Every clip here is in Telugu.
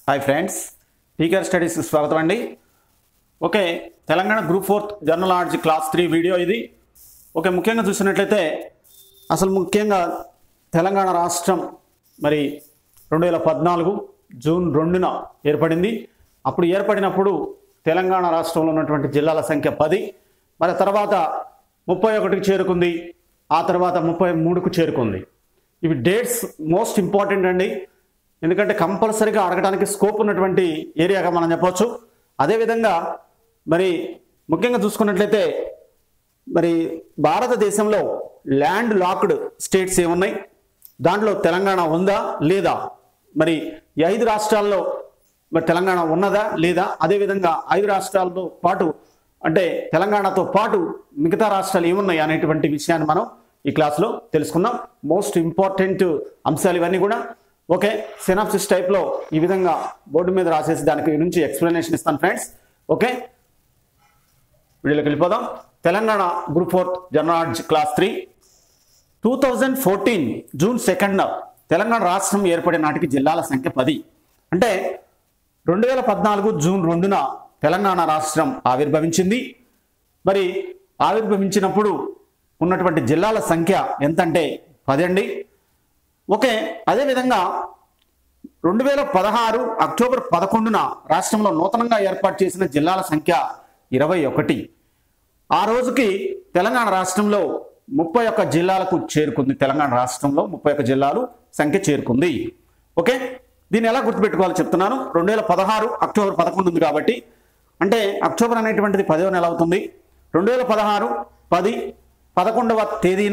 హాయ్ ఫ్రెండ్స్ టీకర్ స్టడీస్కి స్వాగతం అండి ఓకే తెలంగాణ గ్రూప్ ఫోర్త్ జర్నల్ ఆర్జ్ క్లాస్ త్రీ వీడియో ఇది ఓకే ముఖ్యంగా చూసినట్లయితే అసలు ముఖ్యంగా తెలంగాణ రాష్ట్రం మరి రెండు వేల పద్నాలుగు జూన్ రెండున ఏర్పడింది అప్పుడు ఏర్పడినప్పుడు తెలంగాణ రాష్ట్రంలో ఉన్నటువంటి జిల్లాల సంఖ్య పది మరి తర్వాత ముప్పై ఒకటికి చేరుకుంది ఆ తర్వాత ముప్పై మూడుకు చేరుకుంది ఇవి డేట్స్ మోస్ట్ ఇంపార్టెంట్ అండి ఎందుకంటే కంపల్సరీగా అడగడానికి స్కోప్ ఉన్నటువంటి ఏరియాగా మనం చెప్పవచ్చు అదేవిధంగా మరి ముఖ్యంగా చూసుకున్నట్లయితే మరి భారతదేశంలో ల్యాండ్ లాక్డ్ స్టేట్స్ ఏమున్నాయి దాంట్లో తెలంగాణ ఉందా లేదా మరి ఈ ఐదు రాష్ట్రాల్లో మరి తెలంగాణ ఉన్నదా లేదా అదేవిధంగా ఐదు రాష్ట్రాలతో పాటు అంటే తెలంగాణతో పాటు మిగతా రాష్ట్రాలు ఏమున్నాయి అనేటువంటి విషయాన్ని మనం ఈ క్లాస్లో తెలుసుకుందాం మోస్ట్ ఇంపార్టెంట్ అంశాలు ఇవన్నీ కూడా ఓకే సినాప్సిస్ టైప్లో ఈ విధంగా బోర్డు మీద రాసేసి దానికి నుంచి ఎక్స్ప్లెనేషన్ ఇస్తాను ఫ్రెండ్స్ ఓకే వీడియోలోకి వెళ్ళిపోదాం తెలంగాణ గ్రూప్ ఫోర్త్ జర్నలాజ్ class three two thousand fourteen June second Telangana రాష్ట్రం ఏర్పడిన నాటికి జిల్లాల సంఖ్య పది అంటే రెండు వేల పద్నాలుగు జూన్ రెండున తెలంగాణ రాష్ట్రం ఆవిర్భవించింది మరి ఆవిర్భవించినప్పుడు ఉన్నటువంటి జిల్లాల సంఖ్య ఎంతంటే పది అండి ఓకే అదేవిధంగా రెండు వేల పదహారు అక్టోబర్ పదకొండున రాష్ట్రంలో నూతనంగా ఏర్పాటు చేసిన జిల్లాల సంఖ్య ఇరవై ఒకటి ఆ రోజుకి తెలంగాణ రాష్ట్రంలో ముప్పై ఒక్క జిల్లాలకు చేరుకుంది తెలంగాణ రాష్ట్రంలో ముప్పై ఒక్క జిల్లాలు సంఖ్య చేరుకుంది ఓకే దీన్ని ఎలా గుర్తుపెట్టుకోవాలో చెప్తున్నాను రెండు వేల పదహారు అక్టోబర్ పదకొండు ఉంది కాబట్టి అంటే అక్టోబర్ అనేటువంటిది పదవ నెల అవుతుంది రెండు వేల పదహారు పది పదకొండవ తేదీన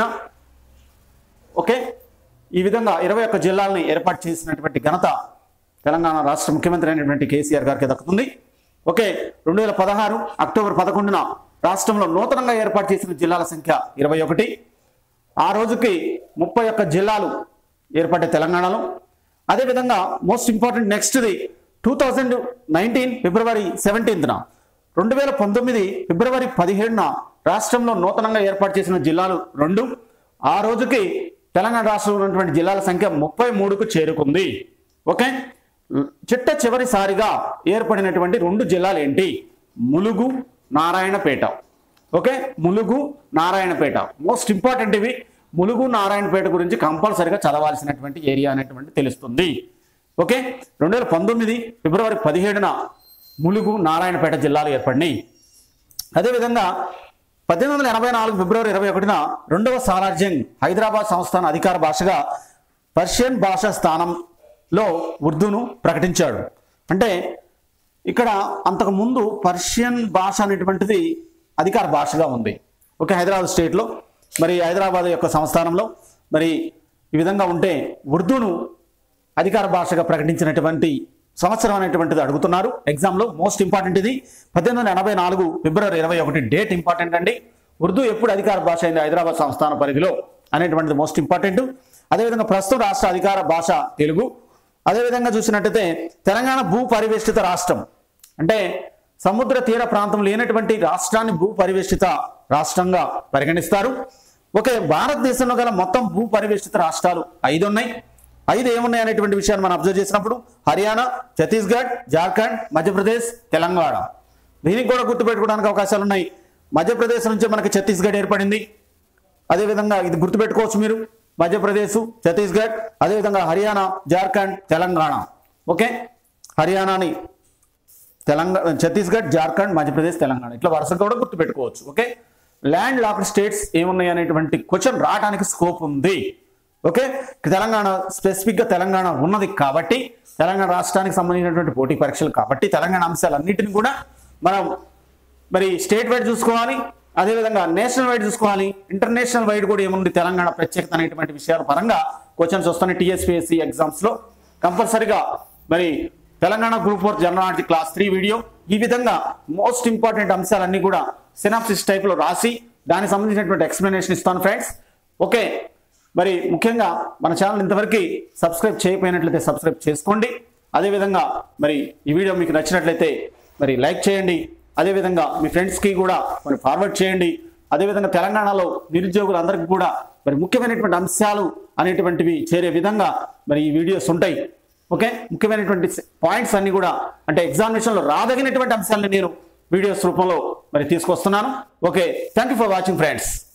ఓకే ఈ విధంగా ఇరవై ఒక్క జిల్లాలని ఏర్పాటు చేసినటువంటి ఘనత తెలంగాణ రాష్ట్ర ముఖ్యమంత్రి అయినటువంటి కేసీఆర్ గారికి దక్కుతుంది ఓకే రెండు వేల పదహారు అక్టోబర్ పదకొండున రాష్ట్రంలో నూతనంగా ఏర్పాటు చేసిన జిల్లాల సంఖ్య ఇరవై ఒకటి ఆ రోజుకి ముప్పై ఒక్క జిల్లాలు ఏర్పడ్డాయి తెలంగాణలో అదేవిధంగా మోస్ట్ ఇంపార్టెంట్ నెక్స్ట్ది టూ థౌజండ్ నైన్టీన్ ఫిబ్రవరి సెవెంటీన్త్న రెండు వేల పంతొమ్మిది ఫిబ్రవరి పదిహేడున రాష్ట్రంలో నూతనంగా ఏర్పాటు చేసిన జిల్లాలు రెండు ఆ రోజుకి తెలంగాణ రాష్ట్రంలో ఉన్నటువంటి జిల్లాల సంఖ్య ముప్పై మూడుకు చేరుకుంది ఓకే చిట్ట చివరిసారిగా ఏర్పడినటువంటి రెండు జిల్లాలు ఏంటి Mulugu Narayanpet okay Mulugu Narayanpet most important ఇవి ములుగు నారాయణపేట గురించి కంపల్సరిగా చదవాల్సినటువంటి ఏరియా అనేటువంటి తెలుస్తుంది ఓకే రెండు వేల పంతొమ్మిది ఫిబ్రవరి పదిహేడున ములుగు నారాయణపేట జిల్లాలు ఏర్పడినాయి అదేవిధంగా పద్దెనిమిది వందల ఎనభై నాలుగు ఫిబ్రవరి ఇరవై ఒకటిన రెండవ సాలార్జంగ్ హైదరాబాద్ సంస్థాన అధికార భాషగా పర్షియన్ భాష స్థానంలో ఉర్దూను ప్రకటించాడు అంటే ఇక్కడ అంతకు ముందు పర్షియన్ భాష అనేటువంటిది అధికార భాషగా ఉంది ఓకే హైదరాబాద్ స్టేట్లో మరి హైదరాబాద్ యొక్క సంస్థానంలో మరి ఈ విధంగా ఉంటే ఉర్దూను అధికార భాషగా ప్రకటించినటువంటి సంవత్సరం అనేటువంటిది అడుగుతున్నారు ఎగ్జామ్లో మోస్ట్ ఇంపార్టెంట్ ఇది పద్దెనిమిది వందల ఎనభై నాలుగు ఫిబ్రవరి ఇరవై ఒకటి డేట్ ఇంపార్టెంట్ అండి ఉర్దూ ఎప్పుడు అధికార భాష అయింది హైదరాబాద్ సంస్థాన పరిధిలో అనేటువంటిది మోస్ట్ ఇంపార్టెంట్ అదేవిధంగా ప్రస్తుత రాష్ట్ర అధికార భాష తెలుగు అదేవిధంగా చూసినట్టయితే తెలంగాణ భూ పరివేష్టిత రాష్ట్రం అంటే సముద్ర తీర ప్రాంతం లేనటువంటి రాష్ట్రాన్ని భూ పరివేష్టిత రాష్ట్రంగా పరిగణిస్తారు ఓకే భారతదేశంలో గల మొత్తం భూ పరివేష్టిత రాష్ట్రాలు ఐదు ఉన్నాయి ఐదు ఏమున్నాయి అనేటువంటి విషయాన్ని మనం అబ్జర్వ్ చేసినప్పుడు హర్యానా ఛత్తీస్గఢ్ జార్ఖండ్ మధ్యప్రదేశ్ తెలంగాణ దీనికి కూడా గుర్తుపెట్టుకోవడానికి అవకాశాలు ఉన్నాయి మధ్యప్రదేశ్ నుంచి మనకి ఛత్తీస్గఢ్ ఏర్పడింది అదేవిధంగా ఇది గుర్తుపెట్టుకోవచ్చు మీరు మధ్యప్రదేశ్ ఛత్తీస్గఢ్ అదేవిధంగా హర్యానా జార్ఖండ్ తెలంగాణ ఓకే హర్యానాని తెలంగాణ ఛత్తీస్గఢ్ జార్ఖండ్ మధ్యప్రదేశ్ తెలంగాణ ఇట్లా వరుసగా కూడా గుర్తుపెట్టుకోవచ్చు ఓకే ల్యాండ్ లాక్డ్ స్టేట్స్ ఏమున్నాయి అనేటువంటి క్వశ్చన్ రావడానికి స్కోప్ ఉంది ఓకే తెలంగాణ స్పెసిఫిక్గా తెలంగాణ ఉన్నది కాబట్టి తెలంగాణ రాష్ట్రానికి సంబంధించినటువంటి పోటీ పరీక్షలు కాబట్టి తెలంగాణ అంశాలన్నింటిని కూడా మనం మరి స్టేట్ వైడ్ చూసుకోవాలి అదేవిధంగా నేషనల్ వైడ్ చూసుకోవాలి ఇంటర్నేషనల్ వైడ్ కూడా ఏముంది తెలంగాణ ప్రత్యేకత అనేటువంటి విషయాల పరంగా క్వశ్చన్స్ వస్తున్నాయి టీఎస్పీఎస్సీ ఎగ్జామ్స్లో కంపల్సరిగా మరి తెలంగాణ గ్రూప్ ఫోర్ జర్నలాజీ క్లాస్ త్రీ వీడియో ఈ విధంగా మోస్ట్ ఇంపార్టెంట్ అంశాలన్నీ కూడా సినాప్సిస్ టైప్లో రాసి దానికి సంబంధించినటువంటి ఎక్స్ప్లెనేషన్ ఇస్తాను ఫ్రెండ్స్ ఓకే మరి ముఖ్యంగా మన ఛానల్ ఇంతవరకు సబ్స్క్రైబ్ చేయకపోయినట్లయితే సబ్స్క్రైబ్ చేసుకోండి అదేవిధంగా మరి ఈ వీడియో మీకు నచ్చినట్లయితే మరి లైక్ చేయండి అదేవిధంగా మీ ఫ్రెండ్స్కి కూడా మరి ఫార్వర్డ్ చేయండి అదేవిధంగా తెలంగాణలో నిరుద్యోగులందరికీ కూడా మరి ముఖ్యమైనటువంటి అంశాలు అనేటువంటివి చేరే విధంగా మరి ఈ వీడియోస్ ఉంటాయి ఓకే ముఖ్యమైనటువంటి పాయింట్స్ అన్ని కూడా అంటే ఎగ్జామినేషన్లో రాదగినటువంటి అంశాలను నేను వీడియోస్ రూపంలో మరి తీసుకొస్తున్నాను okay thank you for watching friends